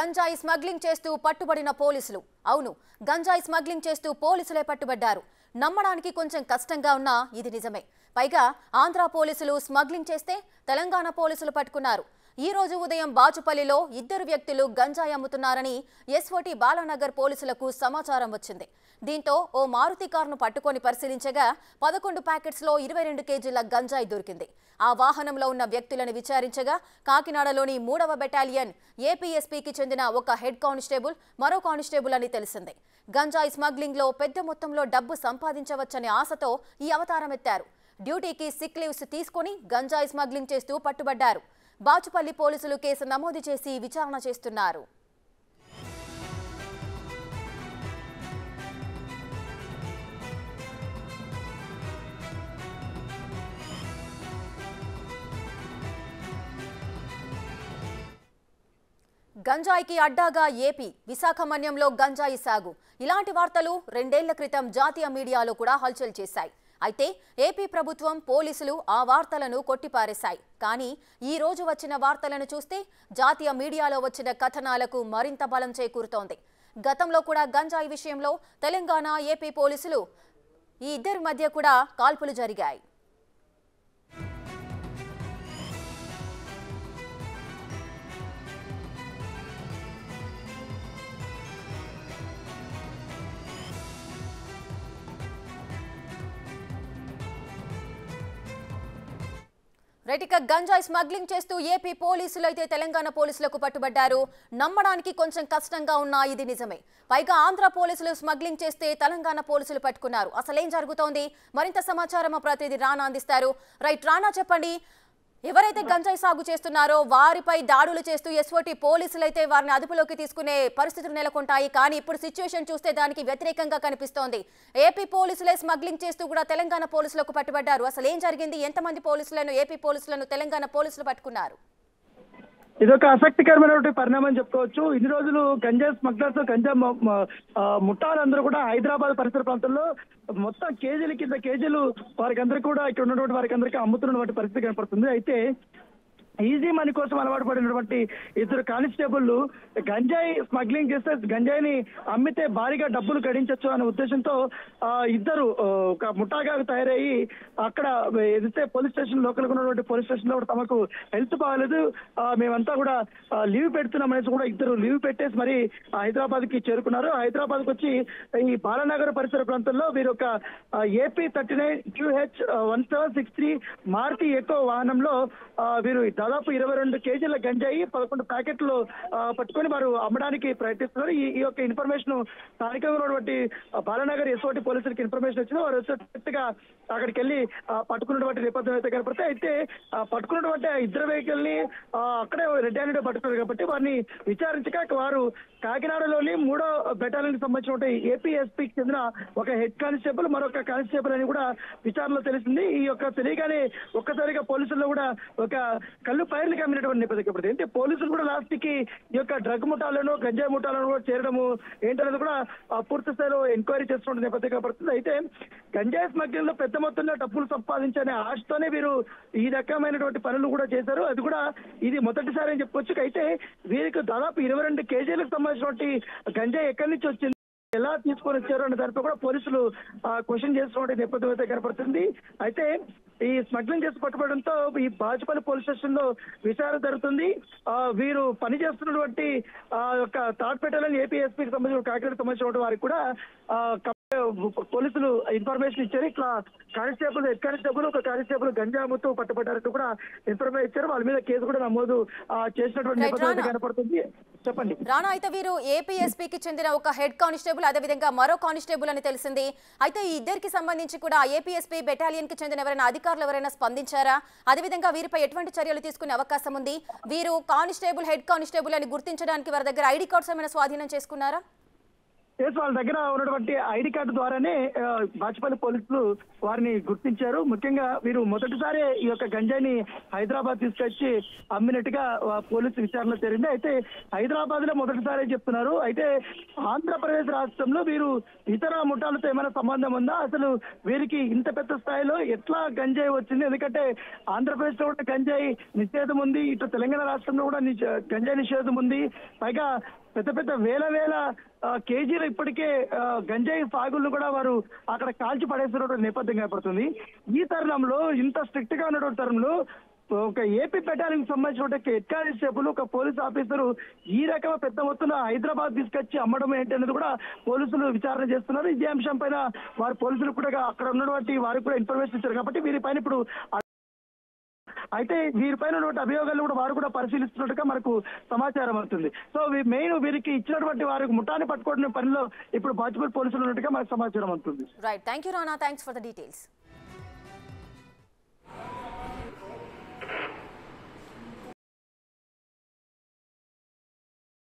గంజాయి స్మగ్లింగ్ చేస్తూ పట్టుబడిన పోలీసులు అవును గంజాయి స్మగ్లింగ్ చేస్తూ పోలీసులే పట్టుబడ్డారు నమ్మడానికి కొంచెం కష్టంగా ఉన్నా ఇది నిజమే పైగా ఆంధ్ర పోలీసులు స్మగ్లింగ్ చేస్తే తెలంగాణ పోలీసులు పట్టుకున్నారు ఈ రోజు ఉదయం బాచుపల్లిలో ఇద్దరు వ్యక్తులు గంజాయి అమ్ముతున్నారని ఎస్ఓటి బాలానగర్ పోలీసులకు సమాచారం వచ్చింది దీంతో ఓ మారుతి కారును పట్టుకొని పరిశీలించగా పదకొండు ప్యాకెట్స్లో ఇరవై రెండు కేజీల గంజాయి దొరికింది ఆ వాహనంలో ఉన్న వ్యక్తులను విచారించగా కాకినాడలోని మూడవ బెటాలియన్ ఏపీఎస్పీకి చెందిన ఒక హెడ్ కానిస్టేబుల్ మరో కానిస్టేబుల్ అని తెలిసింది గంజాయి స్మగ్లింగ్లో పెద్ద మొత్తంలో డబ్బు సంపాదించవచ్చనే ఆశతో ఈ అవతారం ఎత్తారు డ్యూటీకి సిక్ లీవ్స్ తీసుకొని గంజాయి స్మగ్లింగ్ చేస్తూ పట్టుబడ్డారు బాచుపల్లి పోలీసులు కేసు నమోదు చేసి విచారణ చేస్తున్నారు గంజాయికి అడ్డాగా ఏపీ విశాఖ మన్యంలో గంజాయి సాగు ఇలాంటి వార్తలు రెండేళ్ల క్రితం జాతీయ మీడియాలో కూడా హల్చల్ చేశాయి అయితే ఏపీ ప్రభుత్వం పోలీసులు ఆ వార్తలను కొట్టిపారేశాయి కానీ ఈ రోజు వచ్చిన వార్తలను చూస్తే జాతీయ మీడియాలో వచ్చిన కథనాలకు మరింత బలం చేకూరుతోంది గతంలో కూడా గంజాయి విషయంలో తెలంగాణ ఏపీ పోలీసులు ఈ ఇద్దరి మధ్య కూడా కాల్పులు జరిగాయి రైటిక గంజాయి స్మగ్లింగ్ చేస్తూ ఏపీ పోలీసులు అయితే తెలంగాణ పోలీసులకు పట్టుబడ్డారు నమ్మడానికి కొంచెం కష్టంగా ఉన్నా ఇది నిజమే పైగా ఆంధ్ర పోలీసులు స్మగ్లింగ్ చేస్తే తెలంగాణ పోలీసులు పట్టుకున్నారు అసలేం జరుగుతోంది మరింత సమాచారం మా ప్రతినిధి రానా అందిస్తారు రైట్ రానా చెప్పండి ఎవరైతే గంజాయి సాగు చేస్తున్నారో వారిపై దాడులు చేస్తూ ఎస్ఓటి పోలీసులు అయితే వారిని అదుపులోకి తీసుకునే పరిస్థితులు నెలకొంటాయి కానీ ఇప్పుడు సిచ్యువేషన్ చూస్తే దానికి వ్యతిరేకంగా కనిపిస్తోంది ఏపీ పోలీసులే స్మగ్లింగ్ చేస్తూ కూడా తెలంగాణ పోలీసులకు పట్టుబడ్డారు అసలు ఏం జరిగింది ఎంతమంది పోలీసులను ఏపీ పోలీసులను తెలంగాణ పోలీసులు పట్టుకున్నారు ఇది ఒక ఆసక్తికరమైనటువంటి పరిణామం చెప్పుకోవచ్చు ఇన్ని రోజులు గంజా స్మగ్లర్స్ గంజా మ- మ- ఆ, ముఠాలందరూ కూడా హైదరాబాద్ పరిసర ప్రాంతంలో మొత్తం కేజీల కింద కేజీలు వారికి అందరికీ కూడా ఇక్కడ ఉన్నటువంటి వారికి అందరికీ అమ్ముతున్నటువంటి పరిస్థితి కనపడుతుంది అయితే ఈజీ మనీ కోసం అలవాటు పడినటువంటి ఇద్దరు కానిస్టేబుల్ గంజాయి స్మగ్లింగ్ చేస్తే గంజాయిని అమ్మితే భారీగా డబ్బులు గడించవచ్చు అనే ఉద్దేశంతో ఆ, ఇద్దరు ఆ, ఒక ముఠాగా తయారయ్యి అక్కడ ఏదైతే పోలీస్ స్టేషన్ లోకల్ ఉన్నటువంటి పోలీస్ స్టేషన్ లో కూడా తమకు హెల్త్ బాగాలేదు ఆ, మేమంతా కూడా ఆ, లీవ్ పెడుతున్నాం అనేసి కూడా ఇద్దరు లీవ్ పెట్టేసి మరి హైదరాబాద్ కి చేరుకున్నారు హైదరాబాద్ కి వచ్చి ఈ బాలనగర్ పరిసర ప్రాంతంలో వీరు ఒక AP thirty nine QH one seven six three Maruti Eco వాహనంలో ఆ, వీరు దాదాపు ఇరవై రెండు కేజీల గంజాయి పదకొండు ప్యాకెట్లు ఆ, పట్టుకొని వారు అమ్మడానికి ప్రయత్నిస్తున్నారు ఈ ఈ యొక్క ఇన్ఫర్మేషన్ స్థానికంగా ఉన్నటువంటి ఆ, బాలనగర్ ఎస్ఓటి పోలీసులకు ఇన్ఫర్మేషన్ వచ్చింది వారు వచ్చేట్టుగా అక్కడికి వెళ్ళి ఆ, పట్టుకున్నటువంటి నేపథ్యం అయితే కనపడితే అయితే ఆ, పట్టుకున్నటువంటి ఆ ఇద్దరు వెహికల్ ని ఆ, అక్కడే రెడ్ హ్యాండెడ్ పట్టుకున్నారు కాబట్టి వారిని విచారించక వారు కాకినాడలోని మూడో బెటాలియన్ కి సంబంధించిన ఏపీఎస్పీకి చెందిన ఒక హెడ్ కానిస్టేబుల్ మరొక కానిస్టేబుల్ అని కూడా విచారణలో తెలిసింది ఈ యొక్క తెలియగానే ఒక్కసారిగా పోలీసుల్లో కూడా ఒక కళ్ళు పైర్లు కమ్మినటువంటి నేపథ్యం కనపడుతుంది అంటే పోలీసులు కూడా లాస్ట్ కి ఈ యొక్క డ్రగ్ ముఠాలను గంజాయి ముఠాలను కూడా చేరడము ఏంటనేది కూడా ఆ, పూర్తి స్థాయిలో ఎంక్వైరీ చేస్తున్న నేపథ్యం కనపడుతుంది అయితే గంజాయి స్మగ్లింగ్ లో పెద్ద మొత్తంలో డబ్బులు సంపాదించనే ఆశతోనే వీరు ఈ రకమైనటువంటి పనులు కూడా చేశారు అది కూడా ఇది మొదటిసారి అని చెప్పుకోవచ్చు అయితే వీరికి దాదాపు ఇరవై రెండు కేజీలకు సంబంధించినటువంటి గంజాయి ఎక్కడి నుంచి వచ్చింది ఎలా తీసుకొని వచ్చారు అనే దానిపై కూడా పోలీసులు క్వశ్చన్ చేస్తున్న నేపథ్యం అయితే కనపడుతుంది అయితే ఈ స్మగ్లింగ్ చేసి పట్టుబడంతో ఈ బాచుపల్లి పోలీస్ స్టేషన్ లో విచారణ జరుగుతుంది ఆ, వీరు పని చేస్తున్నటువంటి ఆ యొక్క తాడ్పేటలోని ఏపీఎస్పీకి సంబంధించిన కాకినాడకు సంబంధించిన వారికి కూడా ఆ, కప్- పోలీసులు ఇన్ఫర్మేషన్ ఇచ్చారు ఇట్లా కానిస్టేబుల్ హెడ్ కానిస్టేబుల్ ఒక కానిస్టేబుల్ గంజా అమ్ముతూ పట్టుబడ్డారంటూ కూడా ఇన్ఫర్మేషన్ ఇచ్చారు వాళ్ళ మీద కేసు కూడా నమోదు ఆ, చేసినటువంటి Right, నేపథ్యం అయితే Rana. కనపడుతుంది చెప్పండి రానా అయితే వీరు ఏపీఎస్పీకి చెందిన ఒక హెడ్ కానిస్టేబుల్ అదేవిధంగా మరో కానిస్టేబుల్ అని తెలిసింది అయితే ఈ ఇద్దరికి సంబంధించి కూడా ఏపీఎస్పీ బెటాలియన్ కి చెందిన ఎవరైనా అధికారులు ఎవరైనా స్పందించారా అదేవిధంగా వీరిపై ఎటువంటి చర్యలు తీసుకునే అవకాశం ఉంది వీరు కానిస్టేబుల్ హెడ్ కానిస్టేబుల్ అని గుర్తించడానికి వారి దగ్గర ఐడి కార్డ్స్ ఏమైనా స్వాధీనం చేసుకున్నారా ఎస్ వాళ్ళ దగ్గర ఉన్నటువంటి ఐడి కార్డు ద్వారానే ఆ, బాచుపల్లి పోలీసులు వారిని గుర్తించారు ముఖ్యంగా వీరు మొదటిసారి ఈ యొక్క గంజాయిని హైదరాబాద్ తీసుకొచ్చి అమ్మినట్టుగా ఆ, పోలీసు విచారణలో తేలింది అయితే హైదరాబాద్ లో మొదటిసారి చెప్తున్నారు అయితే ఆంధ్రప్రదేశ్ రాష్ట్రంలో వీరు ఇతర ముఠాలతో ఏమైనా సంబంధం ఉందా అసలు వీరికి ఇంత పెద్ద స్థాయిలో ఎట్లా గంజాయి వచ్చింది ఎందుకంటే ఆంధ్రప్రదేశ్ లో కూడా గంజాయి నిషేధం ఉంది ఇటు తెలంగాణ రాష్ట్రంలో కూడా నిషే- గంజాయి నిషేధం ఉంది పైగా పెద్ద పెద్ద వేల వేల ఆ, కేజీలు ఇప్పటికే ఆ, గంజాయి సాగులను కూడా వారు అక్కడ కాల్చి పడేస్తున్నటువంటి నేపథ్యం కనపడుతుంది ఈ తరుణంలో ఇంత స్ట్రిక్ట్ గా ఉన్నటువంటి తరుణంలో ఒక ఏపీ బెటాలియన్ సంబంధించిన హెడ్ కానిస్టేబుల్ ఒక పోలీస్ ఆఫీసర్ ఈ రకమైన పెద్ద మొత్తంలో హైదరాబాద్ తీసుకొచ్చి అమ్మడం ఏంటి అనేది కూడా పోలీసులు విచారణ చేస్తున్నారు ఇదే అంశం పైన వారు పోలీసులు కూడా అక్కడ ఉన్నటువంటి వారికి కూడా ఇన్ఫర్మేషన్ ఇచ్చారు కాబట్టి వీరిపైన ఇప్పుడు అయితే వీరిపైన ఉన్నటువంటి అభియోగాలు కూడా వారు కూడా పరిశీలిస్తున్నట్టుగా మనకు సమాచారం అవుతుంది సో వీ- మెయిన్ వీరికి ఇచ్చినటువంటి వారికి ముఠాన్ని పట్టుకోవడం పనిలో ఇప్పుడు బాచుపల్లి పోలీసులు ఉన్నట్టుగా మనకు సమాచారం అవుతుంది right thank you Rana thanks for the details